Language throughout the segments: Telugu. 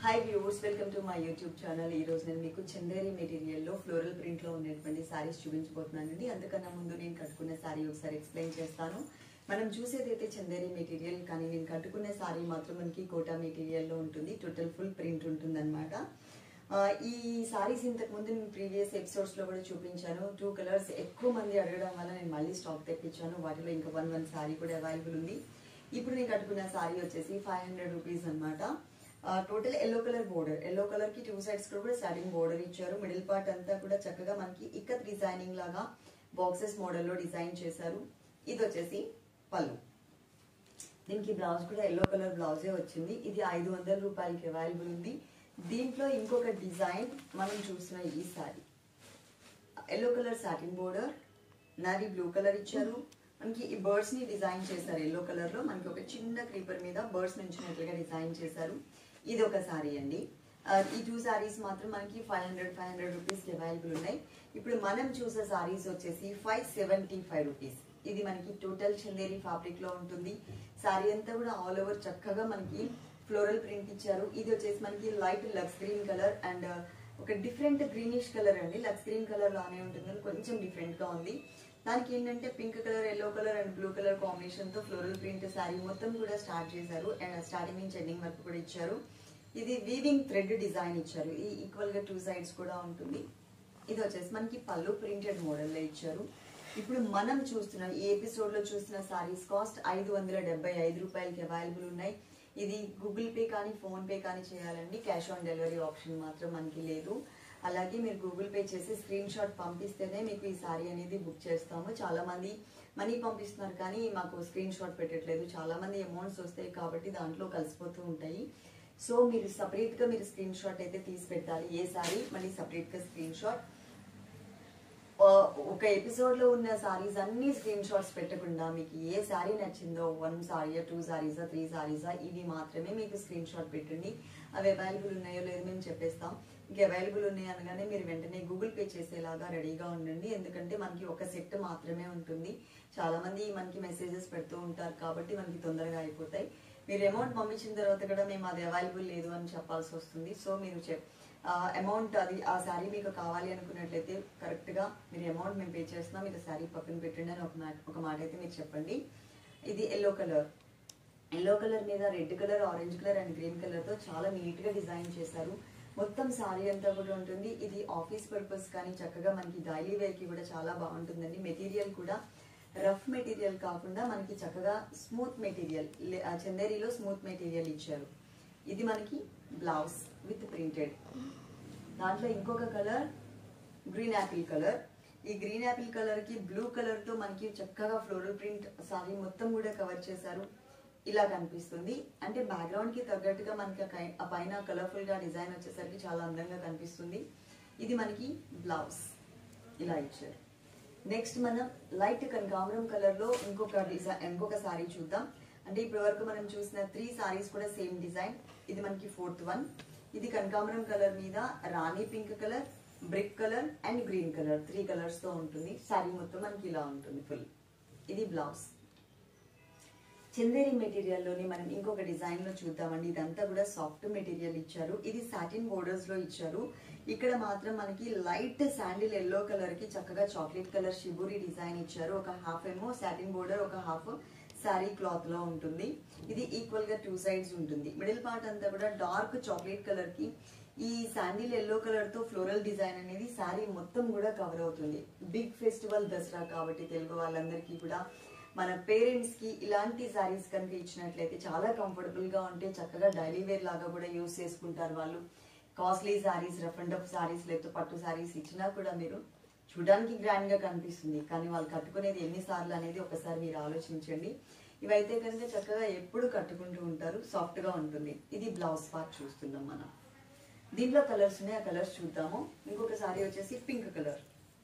hi viewers welcome to my YouTube channel ఈ రోజు నేను మీకు చందేరి మెటీరియల్లో ఫ్లోరల్ ప్రింట్ లో ఉన్నటువంటి సారీస్ చూపించబోతున్నానండి అందుకన్నా ముందు నేను కట్టుకున్న సారీ ఒకసారి ఎక్స్ప్లెయిన్ చేస్తాను మనం చూసేది అయితే చందేరి మెటీరియల్ కానీ నేను కట్టుకున్న సారీ మాత్రం మనకి కోటా మెటీరియల్లో ఉంటుంది టోటల్ ఫుల్ ప్రింట్ ఉంటుందన్నమాట ఆ, ఈ సారీస్ ఇంతకు ముందు నేను ప్రీవియస్ ఎపిసోడ్స్ లో కూడా చూపించాను టూ కలర్స్ ఎక్కువ మంది అడగడం వల్ల నేను మళ్ళీ స్టాక్ తెప్పించాను వాటిలో ఇంకా వన్ వన్ సారీ కూడా అవైలబుల్ ఉంది ఇప్పుడు నేను కట్టుకున్న సారీ వచ్చేసి ఫైవ్ హండ్రెడ్ రూపీస్ అనమాట total yellow colour border yellow colour కి టూ సైడ్స్ కూడా స్టార్టింగ్ బోర్డర్ ఇచ్చారు మిడిల్ పార్ట్ అంతా కూడా చక్కగా మనకి ఇక్కత్ డిజైనింగ్ లాగా బాక్సెస్ మోడల్లో డిజైన్ చేశారు ఇది వచ్చేసి పళ్ళు దీనికి బ్లౌజ్ కూడా ఎల్లో కలర్ బ్లౌజే వచ్చింది ఇది ఐదు వందల రూపాయలకి అవైలబుల్ ఉంది దీంట్లో ఇంకొక డిజైన్ మనం చూసిన ఈ sari yellow colour satin border నాది బ్లూ కలర్ ఇచ్చారు మనకి ఈ బర్డ్స్ ని డిజైన్ చేశారు ఎల్లో కలర్ లో మనకి ఒక చిన్న క్రీపర్ మీద బర్డ్స్ నుంచినట్లుగా డిజైన్ చేశారు ఇది ఒక సారీ అండి ఆ, ఈ టూ సారీస్ మాత్రం మనకి five hundred five hundred rupees available ఉన్నాయి ఇప్పుడు మనం చూసే సారీస్ వచ్చేసి ఫైవ్ సెవెంటీ ఫైవ్ రూపీస్ ఇది మనకి టోటల్ చందేరి ఫ్యాబ్రిక్ లో ఉంటుంది సారీ అంతా కూడా ఆల్ ఓవర్ చక్కగా మనకి ఫ్లోరల్ ప్రింట్ ఇచ్చారు ఇది వచ్చేసి మనకి light lux green colour and ఒక డిఫరెంట్ గ్రీనిష్ కలర్ అండి లక్స్ గ్రీన్ కలర్ లానే ఉంటుంది కానీ కొంచెం డిఫరెంట్ గా ఉంది దానికి ఏంటంటే pink colour yellow colour and blue colour combination తో ఫ్లోరల్ ప్రింట్ శారీ మొత్తం కూడా స్టార్ట్ చేశారు అండ్ స్టార్టింగ్ నుంచి ఎండింగ్ వరకు కూడా ఇచ్చారు ఇది వీవింగ్ థ్రెడ్ డిజైన్ ఇచ్చారు ఈ ఈక్వల్ గా టూ సైడ్స్ కూడా ఉంటుంది ఇది వచ్చేసి మనకి పళ్ళు ప్రింటెడ్ మోడల్ లో ఇచ్చారు ఇప్పుడు మనం చూస్తున్న ఈ ఎపిసోడ్ లో చూస్తున్న సారీస్ కాస్ట్ ఐదు వందల డెబ్బై ఐదు రూపాయలకి అవైలబుల్ ఉన్నాయి ఇది గూగుల్ పే కానీ ఫోన్ పే కానీ చేయాలండి క్యాష్ ఆన్ డెలివరీ ఆప్షన్ మాత్రం మనకి లేదు అలాగే మీరు గూగుల్ పే చేసి స్క్రీన్ షాట్ పంపిస్తేనే మీకు ఈ సారీ అనేది బుక్ చేస్తాము చాలా మంది మనీ పంపిస్తున్నారు కానీ మాకు స్క్రీన్ షాట్ పెట్టట్లేదు చాలా మంది అమౌంట్స్ వస్తాయి కాబట్టి దాంట్లో కలిసిపోతూ ఉంటాయి సో మీరు సపరేట్ గా మీరు స్క్రీన్ షాట్ అయితే తీసి పెట్టాలి ఏ సారీ మళ్ళీ సపరేట్ గా స్క్రీన్ షాట్ ఆ, ఒక ఎపిసోడ్ లో ఉన్న సారీస్ అన్ని స్క్రీన్ షాట్స్ పెట్టకుండా మీకు ఏ సారీ నచ్చిందో వన్ సారీయా టూ సారీసా త్రీ సారీసా ఇవి మాత్రమే మీకు స్క్రీన్ షాట్ పెట్టండి అవి అవైలబుల్ ఉన్నాయో లేదో మేము చెప్పేస్తాం ఇంక అవైలబుల్ ఉన్నాయి అనగానే మీరు వెంటనే గూగుల్ పే చేసేలాగా రెడీగా ఉండండి ఎందుకంటే మనకి ఒక సెట్ మాత్రమే ఉంటుంది చాలా మంది మనకి మెసేజెస్ పెడుతూ ఉంటారు కాబట్టి మనకి తొందరగా అయిపోతాయి మీరు అమౌంట్ పంపించిన తర్వాత కూడా మేము అది అవైలబుల్ లేదు అని చెప్పాల్సి వస్తుంది సో మీరు చెప్ అమౌంట్ అది ఆ శారీ మీకు కావాలి అనుకున్నట్లయితే కరెక్ట్ గా మీరు అమౌంట్ మేము పే చేస్తున్నాం మీరు శారీ పక్కన పెట్టండి అని ఒక మాట ఒక మాట అయితే మీరు చెప్పండి ఇది ఎల్లో కలర్ ఎల్లో కలర్ మీద red colour orange colour and green colour తో చాలా నీట్ గా డిజైన్ చేశారు మొత్తం సారీ అంతా కూడా ఉంటుంది ఇది ఆఫీస్ పర్పస్ కానీ చక్కగా మనకి డైలీ వేర్ కి కూడా చాలా బాగుంటుందండి మెటీరియల్ కూడా రఫ్ మెటీరియల్ కాకుండా మనకి చక్కగా స్మూత్ మెటీరియల్ చందేరిలో స్మూత్ మెటీరియల్ ఇచ్చారు ఇది మనకి బ్లౌజ్ విత్ ప్రింటెడ్ దాంట్లో ఇంకొక కలర్ గ్రీన్ యాపిల్ కలర్ ఈ గ్రీన్ యాపిల్ కలర్ కి బ్లూ కలర్ తో మనకి చక్కగా ఫ్లోరల్ ప్రింట్ సారీ మొత్తం కూడా కవర్ చేశారు ఇలా కనిపిస్తుంది అంటే బ్యాక్గ్రౌండ్ కి తగ్గట్టుగా మనకి ఆ కై- ఆ పైన కలర్ఫుల్ గా డిజైన్ వచ్చేసరికి చాలా అందంగా కనిపిస్తుంది ఇది మనకి బ్లౌజ్ ఇలా ఇచ్చారు నెక్స్ట్ మనం లైట్ కనకాంబరం కలర్ లో ఇంకొక డిజైన్ ఇంకొక సారీ చూద్దాం అంటే ఇప్పటి వరకు మనం చూసిన త్రీ సారీస్ కూడా సేమ్ డిజైన్ ఇది మనకి ఫోర్త్ వన్ ఇది కనకాంబరం కలర్ మీద rani pink colour brick colour and green colour three colours తో ఉంటుంది సారీ మొత్తం మనకి ఇలా ఉంటుంది ఫుల్ ఇది బ్లౌజ్ చందేరి మెటీరియల్ లోని మనం ఇంకొక డిజైన్ లో చూద్దామండి ఇదంతా కూడా సాఫ్ట్ మెటీరియల్ ఇచ్చారు ఇది సాటిన్ బోర్డర్స్ లో ఇచ్చారు ఇక్కడ మాత్రం మనకి లైట్ శాండిల్ ఎల్లో కలర్ కి చక్కగా చాక్లెట్ కలర్ షిబూరి డిజైన్ ఇచ్చారు ఒక హాఫ్ ఏమో సాటిన్ బోర్డర్ ఒక హాఫ్ శారీ క్లాత్ లో ఉంటుంది ఇది ఈక్వల్ గా టూ సైడ్స్ ఉంటుంది మిడిల్ పార్ట్ అంతా కూడా డార్క్ చాక్లెట్ కలర్ కి ఈ శాండిల్ ఎల్లో కలర్ తో ఫ్లోరల్ డిజైన్ అనేది శారీ మొత్తం కూడా కవర్ అవుతుంది బిగ్ ఫెస్టివల్ దసరా కాబట్టి తెలుగు వాళ్ళందరికీ కూడా మన పేరెంట్స్ కి ఇలాంటి సారీస్ కనుక ఇచ్చినట్లయితే చాలా కంఫర్టబుల్ గా ఉంటే చక్కగా డైలీ వేర్ లాగా కూడా యూస్ చేసుకుంటారు వాళ్ళు costly saris rough and tough saris లేకపోతే పట్టు సారీస్ ఇచ్చినా కూడా మీరు చూడడానికి గ్రాండ్ గా కనిపిస్తుంది కానీ వాళ్ళు కట్టుకునేది ఎన్నిసార్లు అనేది ఒకసారి మీరు ఆలోచించండి ఇవైతే కనుక చక్కగా ఎప్పుడు కట్టుకుంటూ ఉంటారు సాఫ్ట్ గా ఉంటుంది ఇది బ్లౌజ్ పార్ట్ చూస్తున్నాం మనం దీంట్లో కలర్స్ ఉన్నాయి ఆ కలర్స్ చూద్దాము ఇంకొక సారీ వచ్చేసి పింక్ కలర్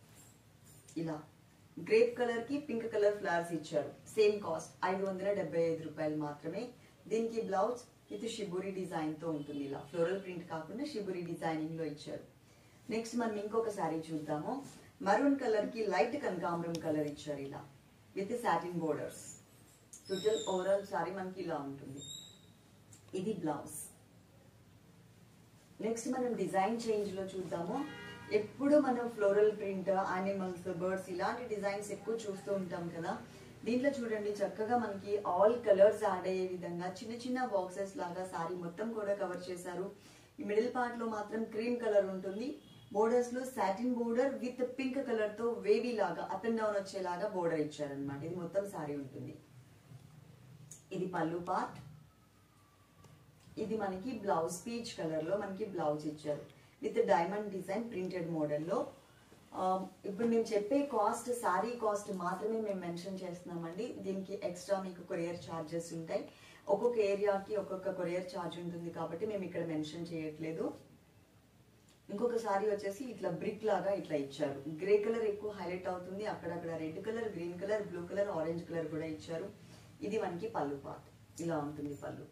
ఇలా గ్రేప్ కలర్ కి పింక్ కలర్ ఫ్లవర్స్ ఇచ్చారు సేమ్ కాస్ట్ ఐదు వందల డెబ్బై ఐదు రూపాయలు మాత్రమే దీనికి బ్లౌజ్ విత్ షిబురి డిజైన్ తో ఉంటుంది ఇలా ఫ్లోరల్ ప్రింట్ కాకుండా షిబురి డిజైనింగ్ లో ఇచ్చారు నెక్స్ట్ మనం ఇంకొక సారీ చూద్దాము మరూన్ కలర్ కి లైట్ కనకాంబరం కలర్ ఇచ్చారు ఇలా with satin borders total overall sari మనకి ఇలా ఉంటుంది ఇది బ్లౌజ్ నెక్స్ట్ మనం డిజైన్ చేంజ్ లో చూద్దాము ఎప్పుడు మనం ఫ్లోరల్ ప్రింట్ యానిమల్స్ బర్డ్స్ ఇలాంటి డిజైన్స్ ఎక్కువ చూస్తూ ఉంటాం కదా దీంట్లో చూడండి చక్కగా మనకి ఆల్ కలర్స్ యాడ్ అయ్యే విధంగా చిన్న చిన్న బాక్సెస్ లాగా సారీ మొత్తం కూడా కవర్ చేశారు ఈ మిడిల్ పార్ట్ లో మాత్రం క్రీమ్ కలర్ ఉంటుంది బోర్డర్స్ లో satin border with pink colour తో వేవీ లాగా అప్ అండ్ డౌన్ వచ్చేలాగా బోర్డర్ ఇచ్చారనమాట ఇది మొత్తం సారీ ఉంటుంది ఇది పళ్ళు పార్ట్ ఇది మనకి బ్లౌజ్ పీచ్ కలర్ లో మనకి బ్లౌజ్ ఇచ్చారు విత్ డైమండ్ డిజైన్ ప్రింటెడ్ మోడల్లో ఇప్పుడు మేము చెప్పే కాస్ట్ సారీ కాస్ట్ మాత్రమే మేము మెన్షన్ చేస్తున్నామండి దీనికి ఎక్స్ట్రా మీకు కొరియర్ ఛార్జెస్ ఉంటాయి ఒక్కొక్క ఏరియాకి ఒక్కొక్క కొరియర్ ఛార్జ్ ఉంటుంది కాబట్టి మేము ఇక్కడ మెన్షన్ చేయట్లేదు ఇంకొక సారీ వచ్చేసి ఇట్లా బ్రిక్ లాగా ఇట్లా ఇచ్చారు గ్రే కలర్ ఎక్కువ హైలైట్ అవుతుంది అక్కడక్కడ red colour green colour blue colour orange colour కూడా ఇచ్చారు ఇది మనకి పళ్ళు పార్ట్ ఇలా ఉంటుంది పళ్ళు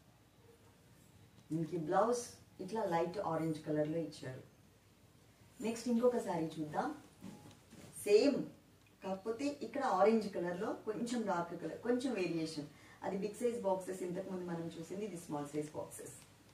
దీనికి బ్లౌజ్ ఇట్లా లైట్ ఆరెంజ్ కలర్ లో ఇచ్చారు నెక్స్ట్ ఇంకొక సారీ చూద్దాం సేమ్ కాకపోతే ఇక్కడ ఆరెంజ్ కలర్ లో కొంచెం డార్క్ కలర్ కొంచెం వేరియేషన్ అది బిగ్ సైజ్ బాక్సెస్ ఇంతకు ముందు మనం చూసింది ఇది small size boxes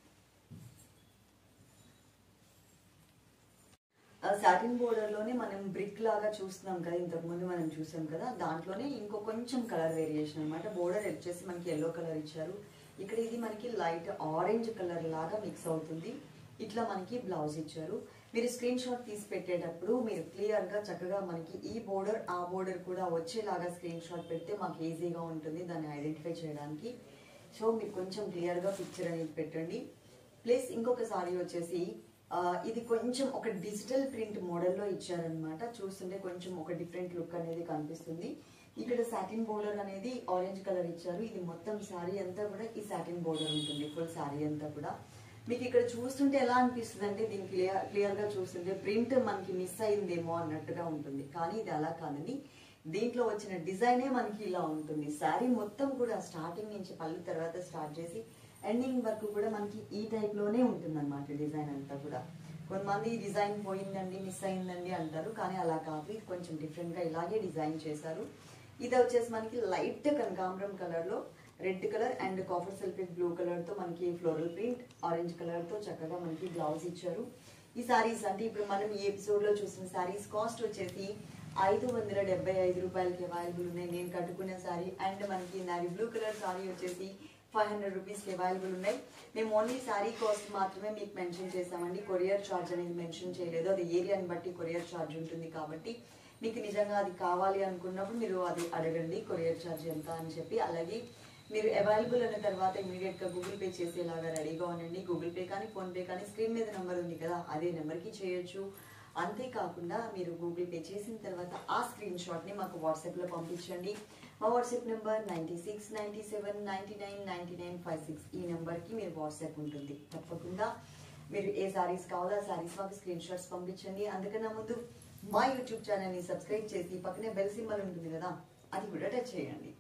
satin border లోనే మనం బ్రిక్ లాగా చూస్తున్నాం కదా ఇంతకు ముందు మనం చూసాం కదా దాంట్లోనే ఇంకో కొంచెం కలర్ వేరియేషన్ అనమాట బోర్డర్ వచ్చేసి మనకి ఎల్లో కలర్ ఇచ్చారు ఇక్కడ ఇది మనకి లైట్ ఆరెంజ్ కలర్ లాగా మిక్స్ అవుతుంది ఇట్లా మనకి బ్లౌజ్ ఇచ్చారు మీరు స్క్రీన్ షాట్ తీసి పెట్టేటప్పుడు మీరు క్లియర్ గా చక్కగా మనకి ఈ బోర్డర్ ఆ బోర్డర్ కూడా వచ్చేలాగా స్క్రీన్ షాట్ పెడితే మాకు ఈజీగా ఉంటుంది దాన్ని ఐడెంటిఫై చేయడానికి సో మీరు కొంచెం క్లియర్ గా పిక్చర్ అనేది పెట్టండి ప్లస్ ఇంకొక సారీ వచ్చేసి ఆ, ఇది కొంచెం ఒక డిజిటల్ ప్రింట్ మోడల్లో ఇచ్చారనమాట చూస్తుంటే కొంచెం ఒక డిఫరెంట్ లుక్ అనేది కనిపిస్తుంది ఇక్కడ సాటిన్ బోర్డర్ అనేది ఆరెంజ్ కలర్ ఇచ్చారు ఇది మొత్తం శారీ అంతా కూడా ఈ సాటిన్ బోర్డర్ ఉంటుంది ఫుల్ శారీ అంతా కూడా మీకు ఇక్కడ చూస్తుంటే ఎలా అనిపిస్తుంది అంటే దీన్ని క్లియర్ క్లియర్ గా చూస్తుంటే ప్రింట్ మనకి మిస్ అయిందేమో అన్నట్టుగా ఉంటుంది కానీ ఇది అలా కాదని దీంట్లో వచ్చిన డిజైనే మనకి ఇలా ఉంటుంది శారీ మొత్తం కూడా స్టార్టింగ్ నుంచి పళ్ళు తర్వాత స్టార్ట్ చేసి ఎండింగ్ వరకు కూడా మనకి ఈ టైప్ లోనే ఉంటుంది అనమాట డిజైన్ అంతా కూడా కొంతమంది ఈ డిజైన్ పోయిందండి మిస్ అయిందండి అంటారు కానీ అలా కాదు ఇది కొంచెం డిఫరెంట్ గా ఇలాగే డిజైన్ చేశారు ఇది వచ్చేసి మనకి లైట్ కనకాంబరం కలర్ లో red colour and copper sulphate blue colour తో మనకి ఫ్లోరల్ ప్రింట్ ఆరెంజ్ కలర్ తో చక్కగా మనకి బ్లౌజ్ ఇచ్చారు ఈ సారీస్ అంటే ఇప్పుడు మనం ఈ ఎపిసోడ్ లో చూసిన సారీస్ కాస్ట్ వచ్చేసి ఐదు వందల డెబ్బై ఐదు రూపాయలకి అవైలబుల్ ఉన్నాయి నేను కట్టుకున్న సారీ అండ్ మనకి నాది బ్లూ కలర్ సారీ వచ్చేసి ఫైవ్ హండ్రెడ్ రూపీస్కి అవైలబుల్ ఉన్నాయి మేము ఓన్లీ శారీ కాస్ట్ మాత్రమే మీకు మెన్షన్ చేసామండి కొరియర్ ఛార్జ్ అనేది మెన్షన్ చేయలేదు అది ఏరియాని బట్టి కొరియర్ ఛార్జ్ ఉంటుంది కాబట్టి మీకు నిజంగా అది కావాలి అనుకున్నప్పుడు మీరు అది అడగండి కొరియర్ ఛార్జ్ ఎంత అని చెప్పి అలాగే మీరు అవైలబుల్ అయిన తర్వాత ఇమీడియట్ గా గూగుల్ పే చేసేలాగా రెడీగా ఉండండి గూగుల్ పే కానీ ఫోన్ పే కానీ స్క్రీన్ మీద నెంబర్ ఉంది కదా అదే నెంబర్కి చేయొచ్చు అంతేకాకుండా మీరు గూగుల్ పే చేసిన తర్వాత ఆ స్క్రీన్ షాట్ ని మాకు వాట్సాప్ లో పంపించండి మా WhatsApp number ninety six ninety seven ninety nine ninety nine five six ఈ నెంబర్ కి మీరు వాట్సాప్ ఉంటుంది తప్పకుండా మీరు ఏ సారీస్ కావాలో ఆ సారీస్ మాకు స్క్రీన్ షాట్స్ పంపించండి అందుకన్నా ముందు మా యూట్యూబ్ ఛానల్ ని సబ్స్క్రైబ్ చేసి పక్కనే బెల్ సింబల్ ఉంటుంది కదా అది కూడా టచ్ చేయండి